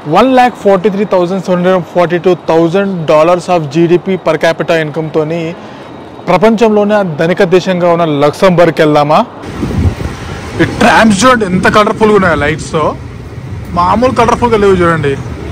One lakh forty three thousand seven hundred forty two thousand dollars of GDP per capita ఇన్కమ్తోని ప్రపంచంలోనే ధనిక దేశంగా ఉన్న లక్సంబర్గ్కి వెళ్దామా ఈ ట్రామ్స్ చూడండి ఎంత కలర్ఫుల్గా ఉన్నాయి లైట్స్ మామూలు కలర్ఫుల్గా లేవు చూడండి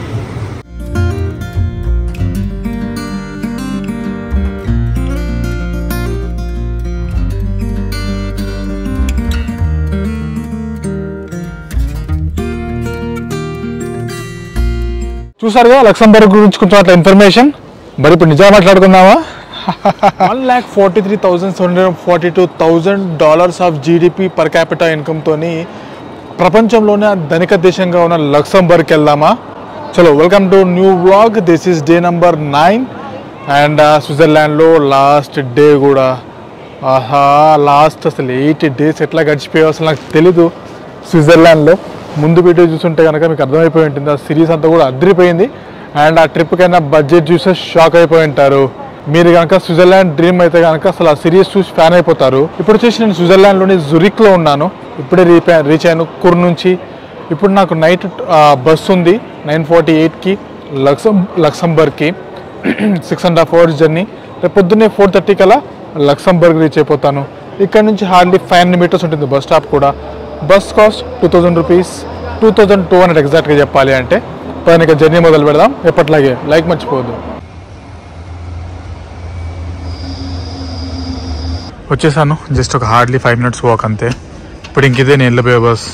చూసారుగా లక్సంబర్గ్ గురించి కొంచెం అట్లా ఇన్ఫర్మేషన్ మరి ఇప్పుడు నిజంగా మాట్లాడుకుందామా one lakh forty three thousand seven hundred forty two thousand dollars of GDP per capita ఇన్కమ్తోని ప్రపంచంలోనే ధనిక దేశంగా ఉన్న లక్సంబర్గ్కి వెళ్దామా చలో welcome to new vlog this is day number nine and స్విట్జర్లాండ్లో లాస్ట్ డే కూడా ఆహా లాస్ట్ అసలు ఎయిట్ డేస్ ఎట్లా గడిచిపోయావు అసలు నాకు తెలీదు స్విట్జర్లాండ్లో ముందు వీడియో చూస్తుంటే కనుక మీకు అర్థమైపోయి ఉంటుంది ఆ సిరీస్ అంతా కూడా అదిరిపోయింది అండ్ ఆ ట్రిప్కైనా బడ్జెట్ చూస్తే షాక్ అయిపోయి ఉంటారు మీరు కనుక స్విట్జర్లాండ్ డ్రీమ్ అయితే కనుక అసలు ఆ సిరీస్ చూసి ఫ్యాన్ అయిపోతారు ఇప్పుడు వచ్చేసి నేను స్విట్జర్లాండ్లోని జురిక్లో ఉన్నాను ఇప్పుడే రీచ్ రీచ్ అయ్యాను కుర్ నుంచి ఇప్పుడు నాకు నైట్ బస్ ఉంది నైన్ ఫార్టీ ఎయిట్కి లక్సం లక్సంబర్గ్కి six and half hours journey రేపు పొద్దున్నే ఫోర్ థర్టీ కల్లా లక్సంబర్గ్ రీచ్ అయిపోతాను ఇక్కడ నుంచి హార్డ్లీ ఫైవ్ హండ్రెడ్ మీటర్స్ ఉంటుంది బస్ స్టాప్ కూడా bus cost two thousand rupees two thousand two hundred ఎగ్జాక్ట్గా చెప్పాలి అంటే పైన ఇక జర్నీ మొదలు పెడదాం ఎప్పట్లాగే లైక్ మర్చిపోవద్దు వచ్చేసాను జస్ట్ ఒక హార్డ్లీ ఫైవ్ మినిట్స్ వాక్ అంతే ఇప్పుడు ఇంక ఇదే నేను వెళ్ళిపోయే bus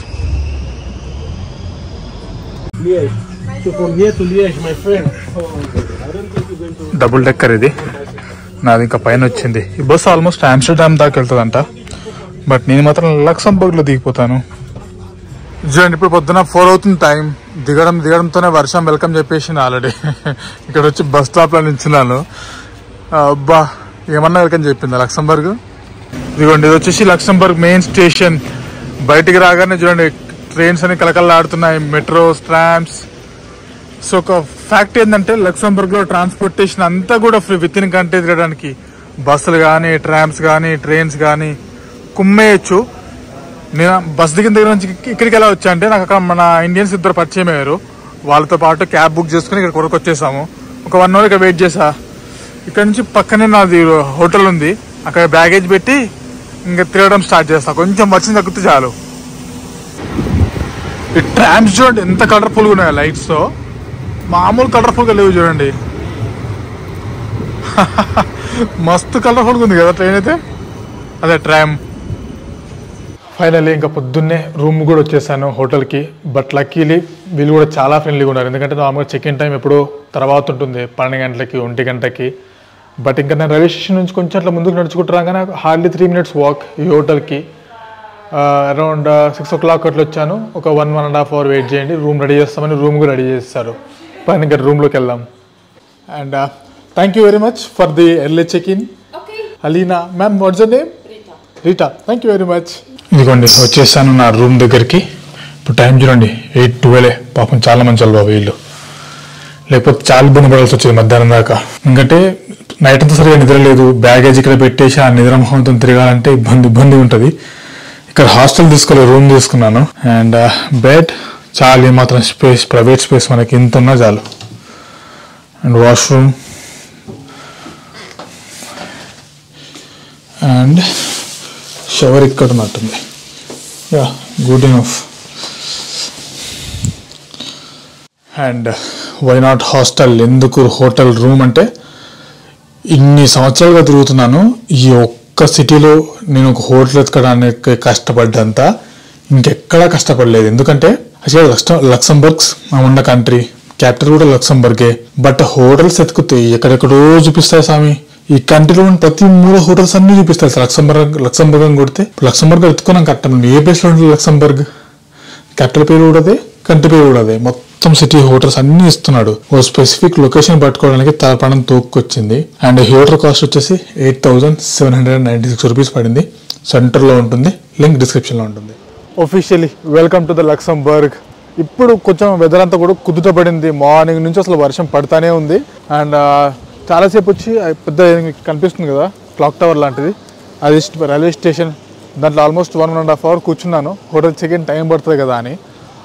Liège. So from here to Liège, my friend. Oh, I don't think you're going to. Double decker ఇది నాది ఇంకా పైన వచ్చింది ఈ బస్సు ఆల్మోస్ట్ ఆమ్స్టర్డామ్ దాకా వెళ్తుందంట బట్ నేను మాత్రం లక్సంబర్గ్లో దిగిపోతాను చూడండి ఇప్పుడు పొద్దున ఫోర్ అవుతుంది టైం దిగడం దిగడంతోనే వర్షం వెల్కమ్ చెప్పేసింది ఆల్రెడీ ఇక్కడ వచ్చి బస్ స్టాప్లో నించున్నాను అబ్బా ఏమన్నా వెల్కమ్ చెప్పింది లక్సంబర్గ్ ఇదిగోండి ఇది వచ్చేసి లక్సంబర్గ్ మెయిన్ స్టేషన్ బయటికి రాగానే చూడండి ట్రైన్స్ అని కలకల్లాడుతున్నాయి మెట్రోస్ ట్రామ్స్ సో ఒక ఫ్యాక్ట్ ఏంటంటే లక్సంబర్గ్ లో ట్రాన్స్పోర్టేషన్ అంతా కూడా ఫ్రీ విత్ ఇన్ కంట్రీ తిరగడానికి బస్సులు కానీ ట్రామ్స్ కానీ ట్రైన్స్ కానీ కుమ్మేయచ్చు నేను బస్ దిగిన దగ్గర నుంచి ఇక్- ఇక్కడికి ఎలా వచ్చా అంటే నాకు అక్కడ మన ఇండియన్స్ ఇద్దరు పరిచయం అయ్యారు వాళ్ళతో పాటు క్యాబ్ బుక్ చేసుకుని ఇక్కడ కొరకు వచ్చేసాము ఒక వన్ అవర్ ఇక్కడ వెయిట్ చేసా ఇక్కడ నుంచి పక్కనే నాది హోటల్ ఉంది అక్కడ బ్యాగేజ్ పెట్టి ఇంకా తిరగడం స్టార్ట్ చేస్తా కొంచెం వచ్చింది తగ్గితే చాలు ఈ ట్రామ్స్ చూడండి ఎంత కలర్ఫుల్గా ఉన్నాయి లైట్స్ తో మామూలు కలర్ఫుల్గా లేవు చూడండి మస్తు కలర్ఫుల్గా ఉంది కదా ట్రైన్ అయితే అదే ట్రామ్ ఫైనల్లీ ఇంకా పొద్దున్నే రూమ్ కూడా వచ్చేసాను హోటల్కి బట్ లక్కీలీ వీళ్ళు కూడా చాలా ఫ్రెండ్లీగా ఉన్నారు ఎందుకంటే నార్మల్గా చెక్ ఇన్ టైం ఎప్పుడో తర్వాత ఉంటుంది పన్నెండు గంటలకి ఒంటి గంటకి బట్ ఇంకా నేను రైల్వే స్టేషన్ నుంచి కొంచెం అట్లా ముందుకు నడుచుకుంటూ రాగానే హార్డ్లీ త్రీ మినిట్స్ వాక్ ఈ హోటల్కి అరౌండ్ సిక్స్ ఓ క్లాక్ అట్లా వచ్చాను ఒక one one and half hour wait చేయండి రూమ్ రెడీ చేస్తామని రూమ్ కూడా రెడీ చేస్తారు పైన ఇంకా రూమ్లోకి వెళ్దాం and thank you very much for the early check in Okay, Alina ma'am what's name Rita. Rita thank you very much ఇదిగోండి వచ్చేసాను నా రూమ్ దగ్గరికి ఇప్పుడు టైం చూడండి ఎయిట్ ట్వెల్వ్ పాపం చాలా మంచి వాళ్ళు బాబు వీళ్ళు లేకపోతే చాలా ఇబ్బంది పడాల్సి వచ్చేది మధ్యాహ్నం దాకా ఎందుకంటే నైట్ అంతా సరిగా నిద్ర లేదు బ్యాగేజ్ ఇక్కడ పెట్టేసి ఆ నిద్ర మొహంతో తిరగాలంటే ఇబ్బంది ఇబ్బంది ఉంటుంది ఇక్కడ హాస్టల్ తీసుకోలేదు రూమ్ తీసుకున్నాను అండ్ బెడ్ చాలు ఈ మాత్రం స్పేస్ ప్రైవేట్ స్పేస్ మనకి ఇంత ఉన్నా చాలు అండ్ వాష్రూమ్ అండ్ షవర్ ఇక్కడ ఉన్నట్టుంది yeah good enough and why not hostel ఎందుకు హోటల్ రూమ్ అంటే ఇన్ని సంవత్సరాలుగా తిరుగుతున్నాను ఈ ఒక్క సిటీలో నేను ఒక హోటల్ ఎత్తుకోవడానికి కష్టపడ్డంత ఇంకెక్కడా కష్టపడలేదు ఎందుకంటే అసలు లక్స్ లక్సంబర్గ్స్ మా ఉన్న కంట్రీ క్యాపిటల్ కూడా లక్సంబర్గే బట్ హోటల్స్ ఎత్తుకుతాయి ఎక్కడెక్కడో చూపిస్తాయి స్వామి ఈ కంట్రీలో ఉన్న ప్రతి మూడు హోటల్స్ అన్ని చూపిస్తాయి సార్ లక్సంబర్గ్ లక్సంబర్గ్ అని కొడితే లక్సంబర్గ్ ఎత్తుకున్నాం కట్టం ఏ ప్లేస్లో ఉంటుంది లక్సంబర్గ్ క్యాపిటల్ పేరు కూడా అదే కంట్రీ పేరు కూడా అదే మొత్తం సిటీ హోటల్స్ అన్ని ఇస్తున్నాడు ఓ స్పెసిఫిక్ లొకేషన్ పట్టుకోవడానికి తలపడం తోక్కొచ్చింది అండ్ ఈ హోటల్ కాస్ట్ వచ్చేసి eight thousand seven hundred ninety six rupees పడింది సెంటర్ లో ఉంటుంది లింక్ డిస్క్రిప్షన్ లో ఉంటుంది officially welcome to the Luxembourg ఇప్పుడు కొంచెం వెదర్ అంతా కూడా కుదుట పడింది మార్నింగ్ నుంచి అసలు వర్షం పడతానే ఉంది అండ్ చాలాసేపు వచ్చి ఆ పెద్ద మీకు కనిపిస్తుంది కదా క్లాక్ టవర్ లాంటిది అది రైల్వే స్టేషన్ దాంట్లో almost one and half hour కూర్చున్నాను హోటల్ చెక్ ఇన్ టైం పడుతుంది కదా అని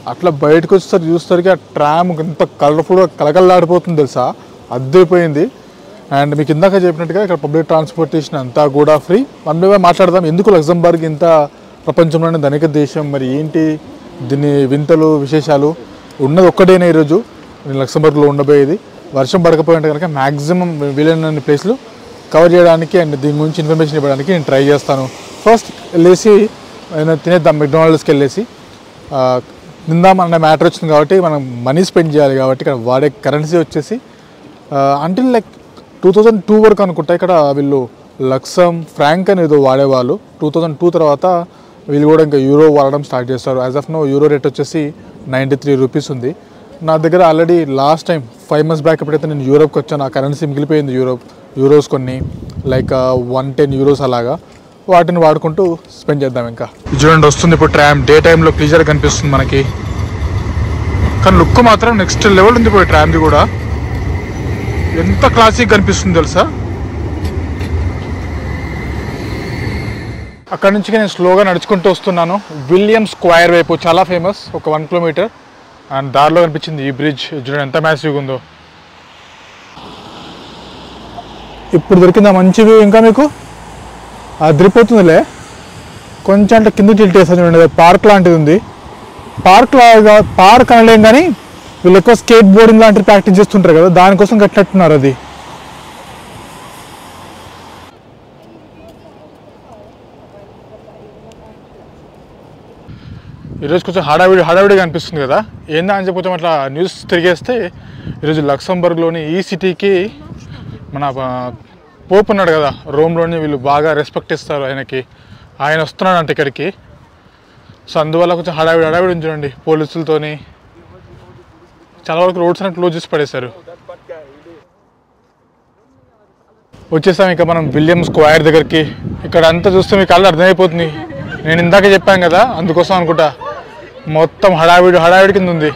అట్లా బయటకు వచ్చేసరికి చూసేసరికి ఆ ట్రామ్ ఎంత కలర్ఫుల్గా కలకల్లాడిపోతుంది తెలుసా అద్దరిపోయింది అండ్ మీకు ఇందాక చెప్పినట్టుగా ఇక్కడ పబ్లిక్ ట్రాన్స్పోర్టేషన్ అంతా కూడా ఫ్రీ మన మీద మాట్లాడదాం ఎందుకు లగ్జంబర్గ్ ఇంత ప్రపంచంలోనే ధనిక దేశం మరి ఏంటి దీని వింతలు విశేషాలు ఉన్నది ఒక్కటేనే ఈరోజు నేను లక్సంబర్గ్లో ఉండబోయేది వర్షం పడకపోయింటే కనుక మ్యాక్సిమం వీలైనన్ని ప్లేస్లు కవర్ చేయడానికి అండ్ దీని గురించి ఇన్ఫర్మేషన్ ఇవ్వడానికి నేను ట్రై చేస్తాను ఫస్ట్ వెళ్ళేసి ఏదైనా తినేద్దాం మెక్డానల్డ్స్కి వెళ్ళేసి ఆ, తిందాం అన్న మ్యాటర్ వచ్చింది కాబట్టి మనం మనీ స్పెండ్ చేయాలి కాబట్టి ఇక్కడ వాడే కరెన్సీ వచ్చేసి until like two thousand two వరకు అనుకుంటా ఇక్కడ వీళ్ళు లక్సం ఫ్రాంక్ అని ఏదో వాడేవాళ్ళు టూ థౌజండ్ టూ తర్వాత వీళ్ళు కూడా ఇంకా యూరో వాడడం స్టార్ట్ చేస్తారు as of now euro rate వచ్చేసి నైంటీ త్రీ రూపీస్ ఉంది నా దగ్గర already last time five months back ఎప్పుడైతే నేను యూరోప్కి వచ్చాను ఆ కరెన్సీ మిగిలిపోయింది యూరోప్ యూరోస్ కొన్ని లైక్ వన్ టెన్ యూరోస్ అలాగా వాటిని వాడుకుంటూ స్పెండ్ చేద్దాం ఇంకా ఇది చూడండి వస్తుంది ఇప్పుడు ట్రామ్ డే టైంలో క్లియర్గా కనిపిస్తుంది మనకి కానీ లుక్ మాత్రం నెక్స్ట్ లెవెల్ ఉంది ఇప్పుడు ట్రామ్ది కూడా ఎంత క్లాసిక్ కనిపిస్తుంది తెలుసా అక్కడ నుంచి నేను స్లోగా నడుచుకుంటూ వస్తున్నాను విలియం స్క్వైర్ వైపు చాలా ఫేమస్ ఒక వన్ కిలోమీటర్ అండ్ దారిలో కనిపించింది ఈ బ్రిడ్జ్ చూడండి ఎంత మ్యాసివ్గా ఉందో ఇప్పుడు దొరికిందా మంచి వ్యూ ఇంకా మీకు అదిరిపోతుందిలే కొంచెం అంటే కింద టిల్ట్ వేస్తాను చూడండి పార్క్ లాంటిది ఉంది పార్క్ లాగా పార్క్ అనలేం కానీ వీళ్ళు ఎక్కువ స్కేట్ బోర్డింగ్ లాంటివి ప్రాక్టీస్ చేస్తుంటారు కదా దానికోసం కట్టినట్టున్నారు అది ఈరోజు కొంచెం హడావిడి హడావిడిగా అనిపిస్తుంది కదా ఏందా అని చెప్పి కొంచెం అట్లా న్యూస్ తిరిగేస్తే ఈరోజు లక్సంబర్గ్లోని ఈ సిటీకి మన ఆ, పోప్ ఉన్నాడు కదా రోమ్లోని వీళ్ళు బాగా రెస్పెక్ట్ ఇస్తారు ఆయనకి ఆయన వస్తున్నాడు అంటే ఇక్కడికి సో అందువల్ల కొంచెం హడావిడి హడావిడి ఉంది చూడండి పోలీసులతోని చాలా వరకు రోడ్స్ అన్ని క్లోజ్ చేసి పడేశారు వచ్చేసాం ఇక మనం విలియం స్క్వైర్ దగ్గరికి ఇక్కడ అంతా చూస్తే మీకు కళ్ళు అర్థమైపోతుంది నేను ఇందాక చెప్పాను కదా అందుకోసం అనుకుంటా మొత్తం హడావిడి హడావిడి కింద ఉంది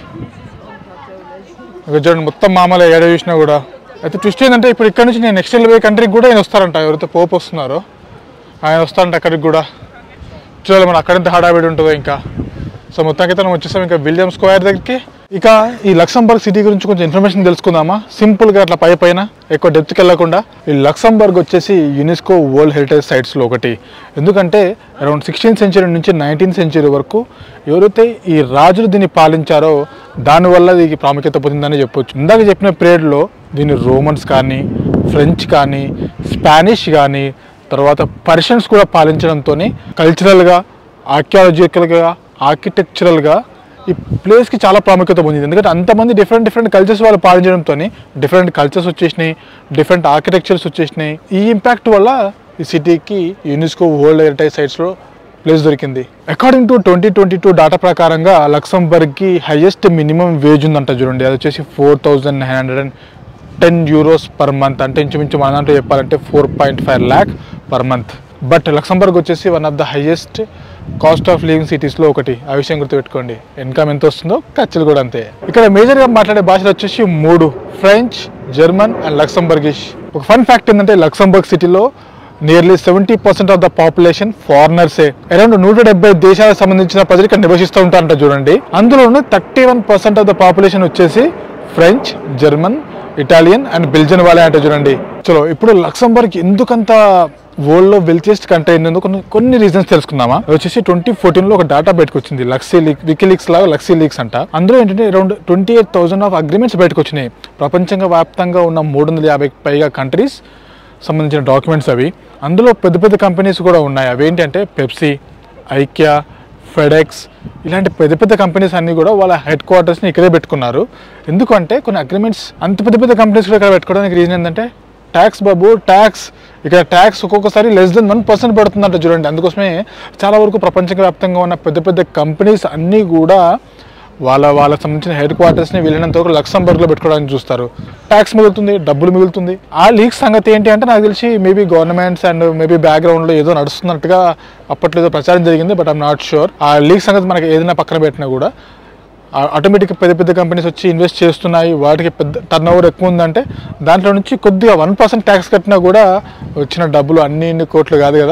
ఇక చూడండి మొత్తం మామూలు ఏడ చూసినా కూడా అయితే ట్విస్ట్ ఏంటంటే ఇప్పుడు ఇక్కడ నుంచి నేను నెక్స్ట్ వెళ్ళిపోయే కంట్రీకి కూడా ఆయన వస్తారంట ఎవరైతే పోపు వస్తున్నారో ఆయన వస్తారంట అక్కడికి కూడా చూడాలి మనం అక్కడంత హడావిడి ఉంటుందో ఇంకా సో మొత్తానికి మనం వచ్చేసాం ఇంకా విలియం స్క్వేర్ దగ్గరికి ఇక ఈ లక్సంబర్గ్ సిటీ గురించి కొంచెం ఇన్ఫర్మేషన్ తెలుసుకుందామా సింపుల్గా అట్లా పై పైన ఎక్కువ డెప్త్కి వెళ్ళకుండా ఈ లక్సంబర్గ్ వచ్చేసి యునెస్కో వరల్డ్ హెరిటేజ్ సైట్స్లో ఒకటి ఎందుకంటే అరౌండ్ సిక్స్టీన్త్ సెంచరీ నుంచి నైన్టీన్త్ సెంచరీ వరకు ఎవరైతే ఈ రాజులు దీన్ని పాలించారో దానివల్ల దీనికి ప్రాముఖ్యత పొందిందని చెప్పొచ్చు ఇందాక చెప్పిన పీరియడ్లో దీన్ని రోమన్స్ కానీ ఫ్రెంచ్ కానీ స్పానిష్ కానీ తర్వాత పర్షియన్స్ కూడా పాలించడంతో కల్చరల్గా ఆర్కియాలజికల్గా ఆర్కిటెక్చరల్గా ఈ ప్లేస్కి చాలా ప్రాముఖ్యత పొందింది ఎందుకంటే అంతమంది డిఫరెంట్ డిఫరెంట్ కల్చర్స్ వాళ్ళు పాలించడంతో డిఫరెంట్ కల్చర్స్ వచ్చేసినాయి డిఫరెంట్ ఆర్కిటెక్చర్స్ వచ్చేసినాయి ఈ ఇంపాక్ట్ వల్ల ఈ సిటీకి యునెస్కో వరల్డ్ హెరిటేజ్ సైట్స్లో ప్లేస్ దొరికింది according to twenty twenty two data ప్రకారంగా లక్సంబర్గ్కి హైయెస్ట్ మినిమం వేజ్ ఉందంట చూడండి అది వచ్చేసి four thousand nine hundred and ten euros per month అంటే ఇంచుమించు మన దాంట్లో చెప్పాలంటే four point five lakh per month but Luxembourg వచ్చేసి one of the highest cost of living సిటీస్లో ఒకటి ఆ విషయం గుర్తుపెట్టుకోండి ఇన్కమ్ ఎంత వస్తుందో ఖర్చులు కూడా అంతే ఇక్కడ మేజర్గా మాట్లాడే భాషలు వచ్చేసి మూడు ఫ్రెంచ్ జర్మన్ అండ్ లక్సంబర్గిష్ ఒక ఫన్ ఫ్యాక్ట్ ఏంటంటే లక్సంబర్గ్ సిటీలో nearly seventy percent of the population ఫారినర్సే అరౌండ్ నూట డెబ్బై దేశాలకు సంబంధించిన ప్రజలు ఇక్కడ నివసిస్తూ ఉంటారంట చూడండి అందులోనూ thirty one percent of the population వచ్చేసి French German Italian and Belgian వాళ్ళే అంటే చూడండి చలో ఇప్పుడు లక్సంబర్గ్ ఎందుకంత వరల్డ్ లో వెల్తియెస్ట్ కంట్రీ అయినందుకు కొన్ని కొన్ని రీజన్స్ తెలుసుకుందామా అది వచ్చేసి ట్వంటీ ఫోర్టీన్ లో ఒక డేటా బయటకు వచ్చింది లక్సీ లీక్ వికీలీక్స్ లాగా లక్సీ లీక్స్ అంట అందులో ఏంటంటే around twenty eight thousand of agreements బయటకు వచ్చినాయి ప్రపంచంగా వ్యాప్తంగా ఉన్న మూడు వందల యాభై పైగా కంట్రీస్ సంబంధించిన డాక్యుమెంట్స్ అవి అందులో పెద్ద పెద్ద కంపెనీస్ కూడా ఉన్నాయి అవి ఏంటంటే పెప్సీ ఐక్యా ఫెడెక్స్ ఇలాంటి పెద్ద పెద్ద కంపెనీస్ అన్నీ కూడా వాళ్ళ హెడ్ క్వార్టర్స్ని ఇక్కడే పెట్టుకున్నారు ఎందుకంటే కొన్ని అగ్రిమెంట్స్ అంత పెద్ద పెద్ద కంపెనీస్ కూడా ఇక్కడ పెట్టుకోవడానికి రీజన్ ఏంటంటే ట్యాక్స్ బాబు ట్యాక్స్ ఇక్కడ ట్యాక్స్ ఒక్కొక్కసారి లెస్ దెన్ వన్ పర్సెంట్ పడుతుందంట చూడండి అందుకోసమే చాలా వరకు ప్రపంచవ్యాప్తంగా ఉన్న పెద్ద పెద్ద కంపెనీస్ అన్నీ కూడా వాళ్ళ వాళ్ళకి సంబంధించిన హెడ్ క్వార్టర్స్ని వెళ్ళినంత వరకు లక్సంబర్గ్లో పెట్టుకోవడానికి చూస్తారు ట్యాక్స్ మిగులుతుంది డబ్బులు మిగులుతుంది ఆ లీక్ సంగతి ఏంటి అంటే నాకు తెలిసి మేబీ గవర్నమెంట్స్ అండ్ మేబీ బ్యాక్గ్రౌండ్లో ఏదో నడుస్తున్నట్టుగా అప్పట్లో ఏదో ప్రచారం జరిగింది బట్ ఐమ్ నాట్ షూర్ ఆ లీక్ సంగతి మనకి ఏదైనా పక్కన పెట్టినా కూడా ఆటోమేటిక్ పెద్ద పెద్ద కంపెనీస్ వచ్చి ఇన్వెస్ట్ చేస్తున్నాయి వాటికి పెద్ద టర్న్ ఓవర్ ఎక్కువ ఉందంటే దాంట్లో నుంచి కొద్దిగా వన్ పర్సెంట్ ట్యాక్స్ కట్టినా కూడా వచ్చిన డబ్బులు అన్ని ఇన్ని కోట్లు కాదు కదా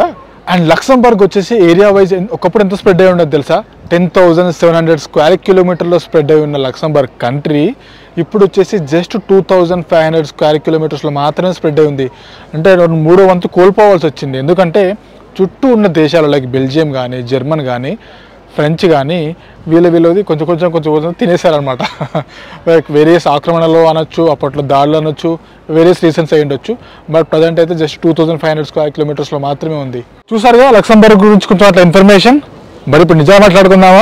అండ్ లక్సంబర్గ్ వచ్చేసి ఏరియా వైజ్ ఒకప్పుడు ఎంత స్ప్రెడ్ అయి ఉండదు తెలుసా ten thousand seven hundred square కిలోమీటర్లో స్ప్రెడ్ అయి ఉన్న లక్సంబర్గ్ కంట్రీ ఇప్పుడు వచ్చేసి just two thousand five hundred square కిలోమీటర్స్లో మాత్రమే స్ప్రెడ్ అయి ఉంది అంటే రెండు- మూడో వంతు కోల్పోవాల్సి వచ్చింది ఎందుకంటే చుట్టూ ఉన్న దేశాలు లైక్ బెల్జియం కానీ జర్మన్ కానీ ఫ్రెంచ్ కానీ వీళ్ళ వీళ్ళది కొంచెం కొంచెం కొంచెం కొంచెం తినేశారనమాట లైక్ వేరియస్ ఆక్రమణలో అనొచ్చు అప్పట్లో దాడులు అనొచ్చు వేరియస్ రీజన్స్ అయి ఉండొచ్చు బట్ ప్రజెంట్ అయితే just two thousand five hundred square కిలోమీటర్స్లో మాత్రమే ఉంది చూసారుగా లక్సంబర్గ్ గురించి కొంచెం అట్లా ఇన్ఫర్మేషన్ మరి ఇప్పుడు నిజంగా మాట్లాడుకుందామా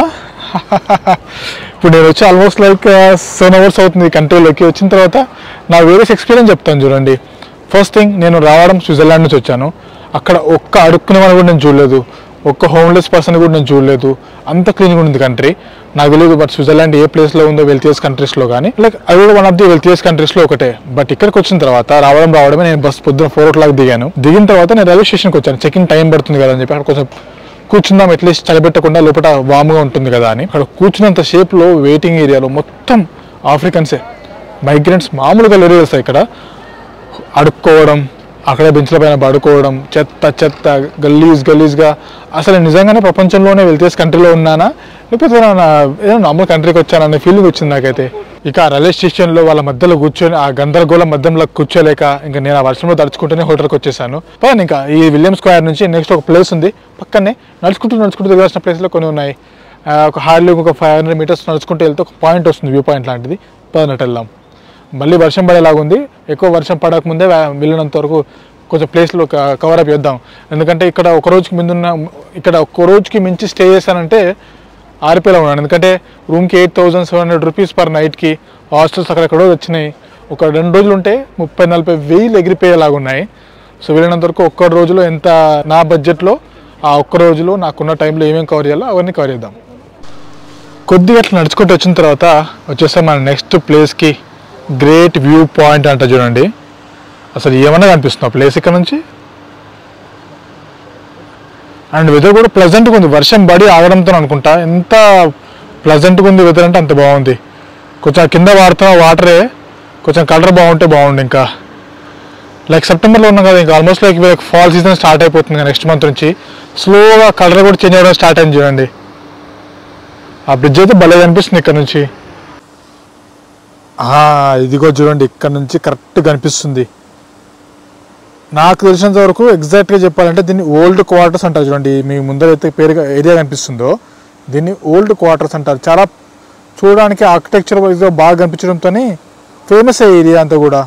ఇప్పుడు నేను వచ్చి ఆల్మోస్ట్ లైక్ సెవెన్ అవర్స్ అవుతుంది కంట్రీలోకి వచ్చిన తర్వాత నా వేరియస్ ఎక్స్పీరియన్స్ చెప్తాను చూడండి ఫస్ట్ థింగ్ నేను రావడం స్విట్జర్లాండ్ నుంచి వచ్చాను అక్కడ ఒక్క అడుక్కునే వాళ్ళని కూడా నేను చూడలేదు ఒక్క హోమ్లెస్ పర్సన్ కూడా నేను చూడలేదు అంత క్లీన్గా ఉంది కంట్రీ నాకు తెలియదు బట్ స్విట్జర్లాండ్ ఏ ప్లేస్లో ఉందో వెల్తియస్ కంట్రీస్లో కానీ లైక్ అది కూడా వన్ ఆఫ్ ది వెల్తియస్ కంట్రీస్లో ఒకటే బట్ ఇక్కడికి వచ్చిన తర్వాత రావడం రావడమే నేను బస్ పొద్దున ఫోర్ ఓ క్లాక్ దిగాను దిగిన తర్వాత నేను రైల్వే స్టేషన్కి వచ్చాను చెక్ ఇన్ టైం పడుతుంది కదా అని చెప్పి అక్కడ కొంచెం కూర్చుందాం అట్లీస్ట్ చలిపెట్టకుండా లోపల వామ్గా ఉంటుంది కదా అని అక్కడ కూర్చున్నంత షేప్లో వెయిటింగ్ ఏరియాలో మొత్తం ఆఫ్రికన్సే మైగ్రెంట్స్ మామూలుగా లేరు తెలుసా ఇక్కడ అడుక్కోవడం అక్కడ బెంచ్ల పైన పడుకోవడం చెత్త చెత్త గలీజ్ గలీజ్గా అసలు నిజంగానే ప్రపంచంలోనే వెళ్తేస్ కంట్రీలో ఉన్నానా లేకపోతే నా ఏదో నార్మల్ కంట్రీకి వచ్చాననే ఫీలింగ్ వచ్చింది నాకైతే ఇక ఆ రైల్వే స్టేషన్లో వాళ్ళ మధ్యలో కూర్చొని ఆ గందరగోళం మధ్యంలో కూర్చోలేక ఇంకా నేను ఆ వర్షంలో తడుచుకుంటూనే హోటల్కి వచ్చేసాను పైన ఇంకా ఈ విలియం స్క్వేర్ నుంచి నెక్స్ట్ ఒక ప్లేస్ ఉంది పక్కనే నడుచుకుంటూ నడుచుకుంటూ తిరగాల్సిన ప్లేస్లో కొన్ని ఉన్నాయి ఆ, ఒక హార్డ్లీ ఒక ఫైవ్ హండ్రెడ్ మీటర్స్ నడుచుకుంటూ వెళ్తే ఒక పాయింట్ వస్తుంది వ్యూ పాయింట్ లాంటిది పదనట్టు వెళ్దాం మళ్ళీ వర్షం పడేలాగా ఉంది ఎక్కువ వర్షం పడకముందే వే- వెళ్ళినంత వరకు కొంచెం ప్లేస్లో కవర్ అప్ చేద్దాం ఎందుకంటే ఇక్కడ ఒక రోజుకి ముందు ఉన్న ఇక్కడ ఒక రోజుకి మించి స్టే చేశానంటే ఆరిపోయేలా ఉన్నాను ఎందుకంటే రూమ్కి eight thousand seven hundred rupees per నైట్కి హాస్టల్స్ అక్కడెక్కడో వచ్చినాయి ఒక రెండు రోజులు ఉంటే ముప్పై నలభై వేలు ఎగిరిపోయేలాగా ఉన్నాయి సో వెళ్ళినంత వరకు ఒక్క రోజులో ఎంత నా బడ్జెట్లో ఆ ఒక్క రోజులో నాకున్న టైంలో ఏమేమి కవర్ చేయాలో అవన్నీ కవర్ చేద్దాం కొద్దిగా అట్లా నడుచుకుంటూ వచ్చిన తర్వాత వచ్చేసాం మన నెక్స్ట్ ప్లేస్కి గ్రేట్ వ్యూ పాయింట్ అంట చూడండి అసలు ఏమన్నా కనిపిస్తుంది ఆ ప్లేస్ ఇక్కడ నుంచి అండ్ వెదర్ కూడా ప్లెజెంట్గా ఉంది వర్షం పడి ఆగడంతో అనుకుంటా ఎంత ప్లెజెంట్గా ఉంది వెదర్ అంటే అంత బాగుంది కొంచెం ఆ కింద వాడుతున్న వాటరే కొంచెం కలర్ బాగుంటే బాగుండు ఇంకా లైక్ సెప్టెంబర్లో ఉన్నాం కదా ఇంకా ఆల్మోస్ట్ లైక్ వీళ్ళకి ఫాల్ సీజన్ స్టార్ట్ అయిపోతుంది నెక్స్ట్ మంత్ నుంచి స్లోగా కలర్ కూడా చేంజ్ అవ్వడం స్టార్ట్ అయింది చూడండి ఆ బ్రిడ్జ్ అయితే భలే కనిపిస్తుంది ఇక్కడ నుంచి ఆ, ఇదిగో చూడండి ఇక్కడ నుంచి కరెక్ట్ కనిపిస్తుంది నాకు తెలిసినంత వరకు ఎగ్జాక్ట్గా చెప్పాలంటే దీన్ని ఓల్డ్ క్వార్టర్స్ అంటారు చూడండి మీ ముందర అయితే పేరుగా ఏరియా కనిపిస్తుందో దీన్ని ఓల్డ్ క్వార్టర్స్ అంటారు చాలా చూడడానికి ఆర్కిటెక్చర్ వైజ్గా బాగా కనిపించడంతో ఫేమస్ ఏరియా అంతా కూడా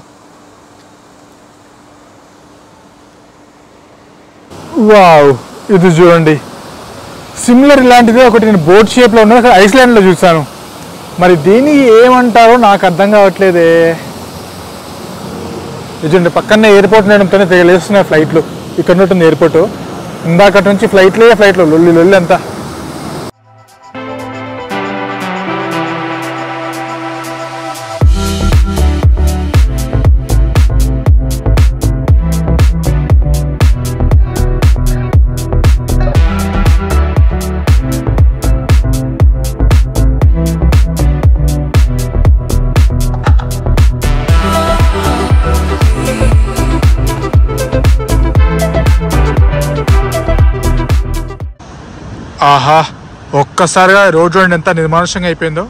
వావ్ ఇది చూడండి సిమిలర్ ఇలాంటిదే ఒకటి నేను బోట్ షేప్లో ఉన్నది అక్కడ ఐస్లాండ్లో చూసాను మరి దీన్ని ఏమంటారో నాకు అర్థం కావట్లేదే నిజండి పక్కనే ఎయిర్పోర్ట్ ఉండడంతోనే తెలియస్తున్నాయి ఫ్లైట్లు ఇక్కడ ఉంటుంది ఎయిర్పోర్ట్ ఇందాక నుంచి ఫ్లైట్లే ఫ్లైట్లో లొల్లి లొల్లి అంతా ఆహా ఒక్కసారిగా రోడ్ చూడండి ఎంత నిర్మానుషంగా అయిపోయిందో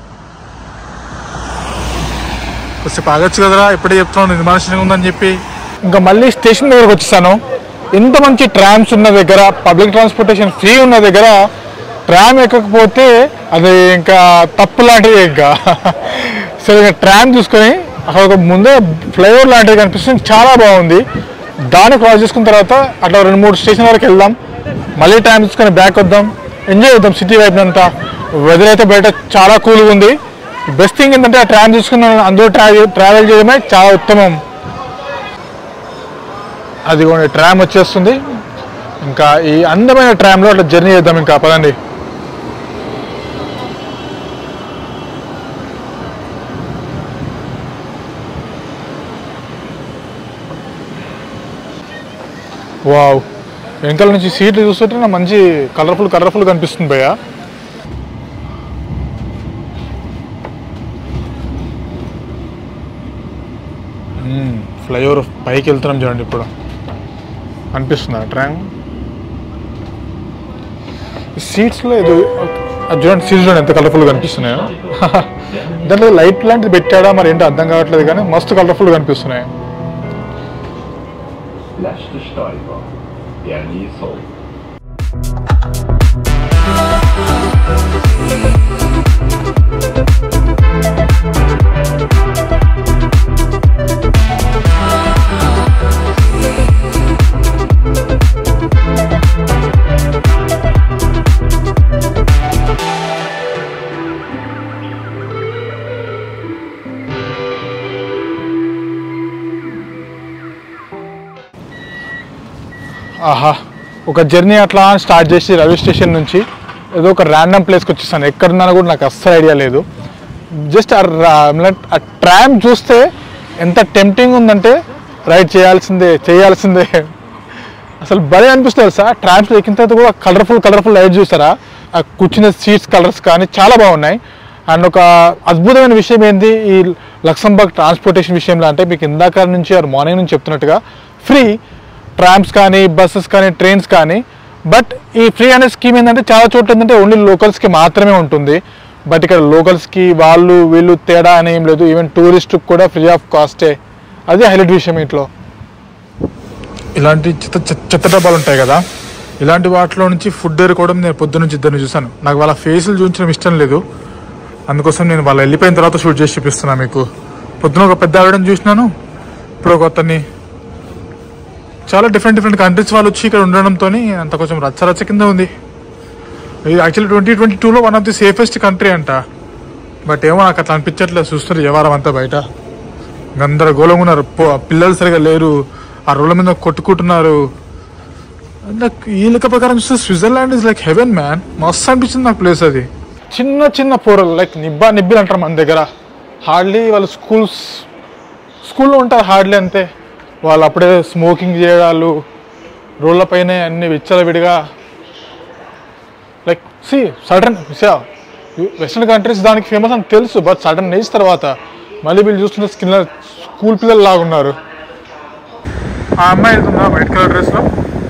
కొద్దిసేపు ఆగొచ్చు కదరా ఇప్పుడే చెప్తున్నాను నిర్మానుషంగా ఉందని చెప్పి ఇంకా మళ్ళీ స్టేషన్ దగ్గరకు వచ్చేసాను ఇంత మంచి ట్రామ్స్ ఉన్న దగ్గర పబ్లిక్ ట్రాన్స్పోర్టేషన్ ఫ్రీ ఉన్న దగ్గర ట్రామ్ ఎక్కకపోతే అది ఇంకా తప్పు లాంటిది ఇంకా సరే ఇంకా ట్రామ్ చూసుకొని అక్కడ ఒక ముందే ఫ్లైఓవర్ లాంటిది కనిపిస్తుంది చాలా బాగుంది దాన్ని క్రాస్ చేసుకున్న తర్వాత అట్లా రెండు మూడు స్టేషన్ వరకు వెళ్దాం మళ్ళీ ట్రామ్ చూసుకొని బ్యాక్ వద్దాం ఎంజాయ్ చేద్దాం సిటీ వైపు అంతా వెదర్ అయితే బయట చాలా కూల్గా ఉంది బెస్ట్ థింగ్ ఏంటంటే ఆ ట్రామ్ చూసుకుని అందులో ట్రావెల్ ట్రావెల్ చేయడమే చాలా ఉత్తమం అదిగోండి ట్రామ్ వచ్చేస్తుంది ఇంకా ఈ అందమైన ట్రామ్లో అట్లా జర్నీ చేద్దాం ఇంకా పదండి వావ్ వెనకాల నుంచి సీట్లు చూస్తుంటే నాకు మంచి కలర్ఫుల్ కలర్ఫుల్ కనిపిస్తుంది భయ్య ఫ్లైఓవర్ పైకి వెళ్తున్నాం చూడండి ఇప్పుడు అనిపిస్తుందా ట్రామ్ సీట్స్లో ఏదో అది చూడండి సీట్స్ చూడండి ఎంత కలర్ఫుల్గా కనిపిస్తున్నాయో దాంట్లో లైట్ లాంటిది పెట్టాడా మరి ఏంటో అర్థం కావట్లేదు కానీ మస్తు కలర్ఫుల్గా కనిపిస్తున్నాయి Letzte Steiger. Der Niesel. ఆహా ఒక జర్నీ అట్లా స్టార్ట్ చేసి రైల్వే స్టేషన్ నుంచి ఏదో ఒక ర్యాండమ్ ప్లేస్కి వచ్చేసాను ఎక్కడున్నానో కూడా నాకు అస్సలు ఐడియా లేదు జస్ట్ ఆ ట్రామ్ చూస్తే ఎంత టెంప్టింగ్ ఉందంటే రైడ్ చేయాల్సిందే చేయాల్సిందే అసలు భలే అనిపిస్తుంది సార్ ట్రామ్స్లో ఎక్కిన తర్వాత కూడా కలర్ఫుల్ కలర్ఫుల్ లైట్ చూసారా ఆ కూర్చునే సీట్స్ కలర్స్ కానీ చాలా బాగున్నాయి అండ్ ఒక అద్భుతమైన విషయం ఏంటి ఈ లక్సంబర్గ్ ట్రాన్స్పోర్టేషన్ విషయంలో అంటే మీకు ఇందాక నుంచి ఆర్ మార్నింగ్ నుంచి చెప్తున్నట్టుగా ఫ్రీ ట్రామ్స్ కానీ బస్సెస్ కానీ ట్రైన్స్ కానీ బట్ ఈ ఫ్రీ అనే స్కీమ్ ఏంటంటే చాలా చోట్ల ఏంటంటే ఓన్లీ లోకల్స్కి మాత్రమే ఉంటుంది బట్ ఇక్కడ లోకల్స్కి వాళ్ళు వీళ్ళు తేడా అని ఏం లేదు ఈవెన్ టూరిస్ట్కి కూడా ఫ్రీ ఆఫ్ కాస్టే అది హైలైట్ విషయం ఇంట్లో ఇలాంటి చెత్త చెత్త చెత్త డబ్బాలు ఉంటాయి కదా ఇలాంటి వాటిలో నుంచి ఫుడ్ ఏరుకోవడం నేను పొద్దు నుంచి ఇద్దరిని చూసాను నాకు వాళ్ళ ఫేసులు చూపించడం ఇష్టం లేదు అందుకోసం నేను వాళ్ళు వెళ్ళిపోయిన తర్వాత షూట్ చేసి చూపిస్తున్నా మీకు పొద్దున ఒక పెద్ద ఆవిడని చూసినాను ఇప్పుడు ఒక అతన్ని చాలా డిఫరెంట్ డిఫరెంట్ కంట్రీస్ వాళ్ళు వచ్చి ఇక్కడ ఉండడంతో అంత కొంచెం రచ్చ రచ్చ కింద ఉంది ఇది యాక్చువల్లీ ట్వంటీ ట్వంటీ టూలో one of the safest country అంట బట్ ఏమో నాకు అట్లా అనిపించట్లేదు చూస్తున్నారు వ్యవహారం అంతా బయట గందరగోళంగా ఉన్నారు పో- పిల్లలు సరిగా లేరు ఆ రోడ్ల మీద కొట్టుకుంటున్నారు నాకు ఈ లెక్క ప్రకారం చూస్తే Switzerland is like heaven man మస్తు అనిపించింది నాకు ప్లేస్ అది చిన్న చిన్న పోరలు లైక్ నిబ్బా నిబ్బిలు అంటారు మన దగ్గర హార్డ్లీ వాళ్ళు స్కూల్స్ స్కూల్లో ఉంటారు హార్డ్లీ అంతే వాళ్ళు అప్పుడే స్మోకింగ్ చేయడాలు రోడ్లపైనే అన్ని విచ్చలవిడిగా లైక్ సి సడన్ వెస్ట్రన్ కంట్రీస్ దానికి ఫేమస్ అని తెలుసు బట్ సడన్ ఏజ్ తర్వాత మళ్ళీ వీళ్ళు చూస్తుంటే స్కిన్ స్కూల్ పిల్లలు లాగా ఉన్నారు ఆ అమ్మాయి వెళ్తుందా వైట్ కలర్ డ్రెస్లో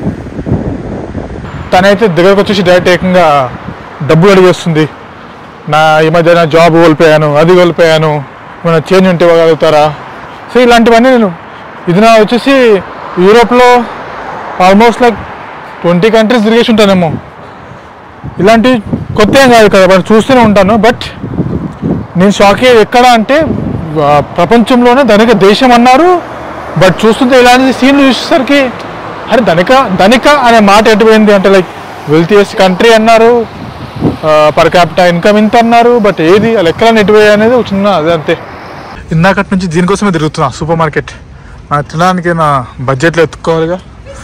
తనైతే దగ్గరకు వచ్చేసి డైరెక్ట్ ఏకంగా డబ్బులు అడిగేస్తుంది నా ఈ మధ్య నా జాబ్ కోల్పోయాను అది కోల్పోయాను ఏమైనా చేంజ్ ఉంటే ఇవ్వగలుగుతారా సో ఇలాంటివన్నీ నేను ఇది నా వచ్చేసి యూరోప్లో ఆల్మోస్ట్ లైక్ ట్వంటీ కంట్రీస్ తిరిగేసి ఉంటానేమో ఇలాంటి కొత్త ఏం కాదు కదా బట్ చూస్తూనే ఉంటాను బట్ నేను షాక్ అయ్యేది ఎక్కడ అంటే ఆ, ప్రపంచంలోనే ధనిక దేశం అన్నారు బట్ చూస్తుంటే ఇలాంటి సీన్లు చూసేసరికి అరే ధనిక ధనిక అనే మాట ఎటుపోయింది అంటే లైక్ వెల్తియస్ట్ కంట్రీ అన్నారు పర్ క్యాపిటల్ ఇన్కమ్ ఇంత అన్నారు బట్ ఏది ఆ లెక్కలను ఎటుపోయాయి అనేది ఒక చిన్న అదే అంతే ఇందాకటి నుంచి దీనికోసమే తిరుగుతున్నా సూపర్ మార్కెట్ మన తినడానికి నా బడ్జెట్లో ఎత్తుకోవాలిగా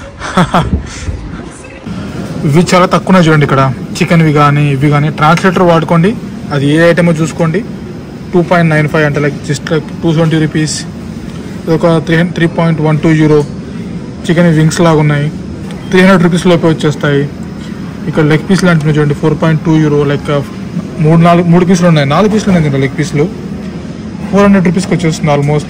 ఇవి చాలా తక్కువ చూడండి ఇక్కడ చికెన్వి కానీ ఇవి కానీ ట్రాన్స్లేటర్ వాడుకోండి అది ఏ ఐటమో చూసుకోండి టూ పాయింట్ నైన్ ఫైవ్ అంటే like just like two twenty rupees ఒక three three point one two euro chicken wings లాగా ఉన్నాయి త్రీ హండ్రెడ్ రూపీస్ లోపే వచ్చేస్తాయి ఇక్కడ లెగ్ పీస్ లాంటివి చూడండి four point two euro like మూడు నాలుగు మూడు పీసులు ఉన్నాయి నాలుగు పీసులు ఉన్నాయి దీంట్లో లెగ్ పీసులు ఫోర్ హండ్రెడ్ రూపీస్కి వచ్చేస్తుంది ఆల్మోస్ట్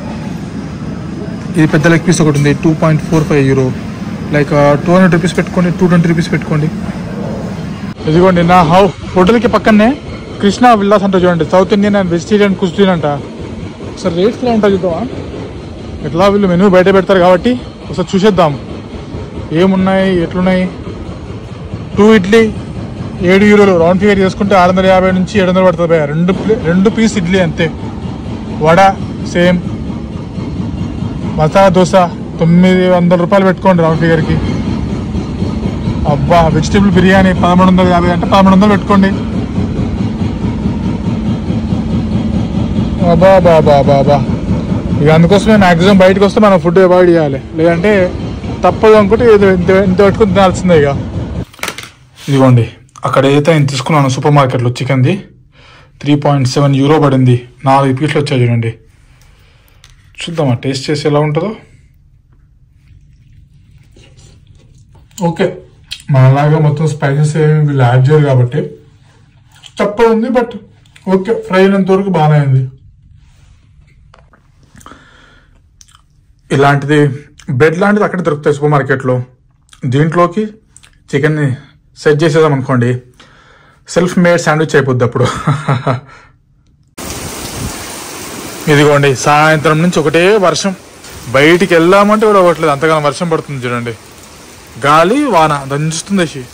ఇది పెద్ద లెగ్ పీస్ ఒకటి ఉంది two point four five euro like two hundred rupees పెట్టుకోండి టూ ట్వంటీ రూపీస్ పెట్టుకోండి ఇదిగోండి నా హౌ హోటల్కి పక్కనే కృష్ణ విల్లాస్ అంట చూడండి South Indian and vegetarian cuisine అంట సార్ రేట్స్ ఎలా ఉంటాయి చూద్దామా ఎట్లా వీళ్ళు మెనూ బయట పెడతారు కాబట్టి ఒకసారి చూసేద్దాం ఏమున్నాయి ఎట్లున్నాయి టూ ఇడ్లీ ఏడు యూరోలు రౌండ్ ఫిగర్ చేసుకుంటే ఆరు వందల యాభై నుంచి ఏడు వందలు పడుతుంది భయ్యా. రెండు ప్లే- రెండు పీస్ ఇడ్లీ అంతే వడ సేమ్ మసాలా దోశ తొమ్మిది వందల రూపాయలు పెట్టుకోండి రౌండ్ ఫిగర్కి అబ్బా వెజిటేబుల్ బిర్యానీ పదమూడు వందల యాభై అంటే పదమూడు వందలు పెట్టుకోండి అబ్బా బాబా బాబా ఇక అందుకోసమే మ్యాక్సిమం బయటకు వస్తే మనం ఫుడ్ అవాయిడ్ చేయాలి లేదంటే తప్పదు అనుకుంటే ఇది ఇంత ఇంత పెట్టుకుని తినాల్సిందే ఇక ఇదిగోండి అక్కడ ఏదైతే నేను తీసుకున్నాను సూపర్ మార్కెట్లో చికెన్ది త్రీ పాయింట్ సెవెన్ యూరో పడింది నాలుగు పీట్లు వచ్చాయి చూడండి చూద్దామా టేస్ట్ చేసి ఎలా ఉంటుందో ఓకే మనలాగా మొత్తం స్పైసెస్ ఏమి వీళ్ళు యాడ్ చేయరు కాబట్టి చప్ప ఉంది బట్ ఓకే ఫ్రై అయినంత వరకు బాగానే ఉంది ఇలాంటిది బ్రెడ్ లాంటిది అక్కడ దొరుకుతాయి సూపర్ మార్కెట్లో దీంట్లోకి చికెన్ని సెట్ చేసేదాం అనుకోండి సెల్ఫ్ మేడ్ శాండ్విచ్ అయిపోద్ది అప్పుడు ఇదిగోండి సాయంత్రం నుంచి ఒకటే వర్షం బయటికి వెళ్దామంటే కూడా అవ్వట్లేదు అంతగానో వర్షం పడుతుంది చూడండి గాలి వాన దంచుస్తుంది షి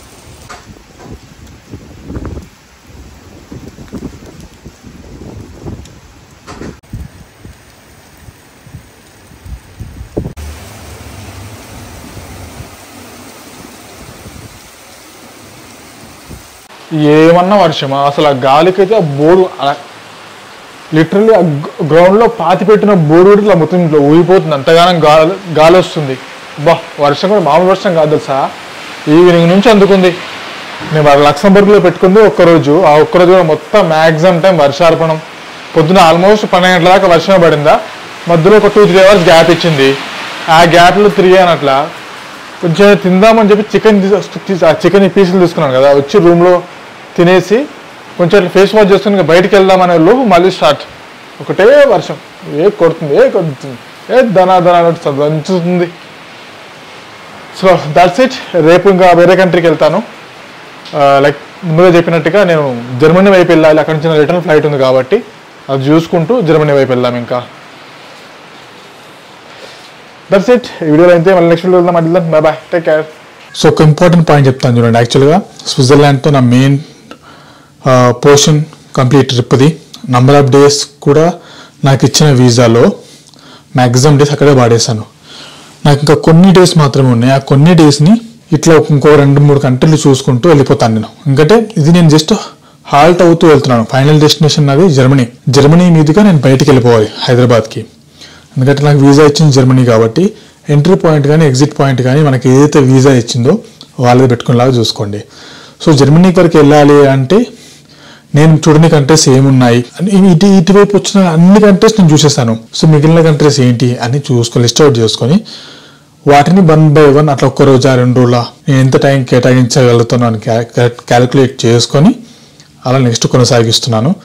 ఏమన్నా వర్షమా అసలు ఆ గాలికైతే ఆ బోర్డు అలా లిటరల్లీ ఆ గ్రౌండ్ లో పాతి పెట్టిన బోర్డు కూడా ఇట్లా మొత్తం ఇట్లా ఊగిపోతుంది అంతగానం గాలి గాలి వస్తుంది బా వర్షం కూడా మామూలు వర్షం కాదు తెలుసా ఈవినింగ్ నుంచి అందుకుంది నేను వాళ్ళ లక్సంబర్గ్లో పెట్టుకుంది ఒక్కరోజు ఆ ఒక్కరోజు కూడా మొత్తం మ్యాక్సిమం టైం వర్షార్పణం పొద్దున ఆల్మోస్ట్ పన్నెండు గంటల దాకా వర్షం పడిందా మధ్యలో ఒక టూ త్రీ అవర్స్ గ్యాప్ ఇచ్చింది ఆ గ్యాప్లో తిరిగాను అట్లా కొంచెం తిందామని చెప్పి చికెన్ చికెన్ పీసులు తీసుకున్నాను కదా వచ్చి రూమ్లో తినేసి కొంచెం అట్లా ఫేస్ వాష్ చేసుకుని ఇంకా బయటికి వెళ్దామనే లోపు మళ్ళీ స్టార్ట్ ఒకటే వర్షం ఏ కొడుతుంది ఏ కొడుతుంది ఏ దనా దనా అన్నట్టు దంచుతుంది సో దట్స్ ఇట్ రేపు ఇంకా వేరే కంట్రీకి వెళ్తాను లైక్ ముందుగా చెప్పినట్టుగా నేను జర్మనీ వైపు వెళ్ళాలి అక్కడి నుంచి రిటర్న్ ఫ్లైట్ ఉంది కాబట్టి అది చూసుకుంటూ జర్మనీ వైపు వెళ్దాం ఇంకా దట్స్ ఇట్ ఈ వీడియోలో అయితే మళ్ళీ నెక్స్ట్ వీడియో వెళ్దాం అడ్దాం bye bye take care so ఒక ఇంపార్టెంట్ పాయింట్ చెప్తాను చూడండి యాక్చువల్గా స్విట్జర్లాండ్తో నా మెయిన్ పోర్షన్ కంప్లీట్ ట్రిప్ది నంబర్ ఆఫ్ డేస్ కూడా నాకు ఇచ్చిన వీసాలో మ్యాక్సిమం డేస్ అక్కడే వాడేశాను నాకు ఇంకా కొన్ని డేస్ మాత్రమే ఉన్నాయి ఆ కొన్ని డేస్ని ఇట్లా ఇంకో రెండు మూడు కంట్రీలు చూసుకుంటూ వెళ్ళిపోతాను నేను ఎందుకంటే ఇది నేను జస్ట్ హాల్ట్ అవుతూ వెళ్తున్నాను ఫైనల్ డెస్టినేషన్ అది జర్మనీ జర్మనీ మీదుగా నేను బయటికి వెళ్ళిపోవాలి హైదరాబాద్కి ఎందుకంటే నాకు వీసా ఇచ్చింది జర్మనీ కాబట్టి ఎంట్రీ పాయింట్ కానీ ఎగ్జిట్ పాయింట్ కానీ మనకి ఏదైతే వీసా ఇచ్చిందో వాళ్ళది పెట్టుకునేలాగా చూసుకోండి సో జర్మనీ వరకు వెళ్ళాలి అంటే నేను చూడని కంట్రీస్ ఏమున్నాయి అని ఇటు ఇటువైపు వచ్చిన అన్ని కంట్రీస్ నేను చూసేసాను సో మిగిలిన కంట్రీస్ ఏంటి అని చూసుకొని లిస్ట్ అవుట్ చేసుకొని వాటిని వన్ బై వన్ అట్లా ఒక్క రోజా రెండు రోజుల నేను ఎంత టైం కేటాయించగలుగుతాను అని క్యాలిక్యులేట్ చేసుకొని అలా నెక్స్ట్ కొనసాగిస్తున్నాను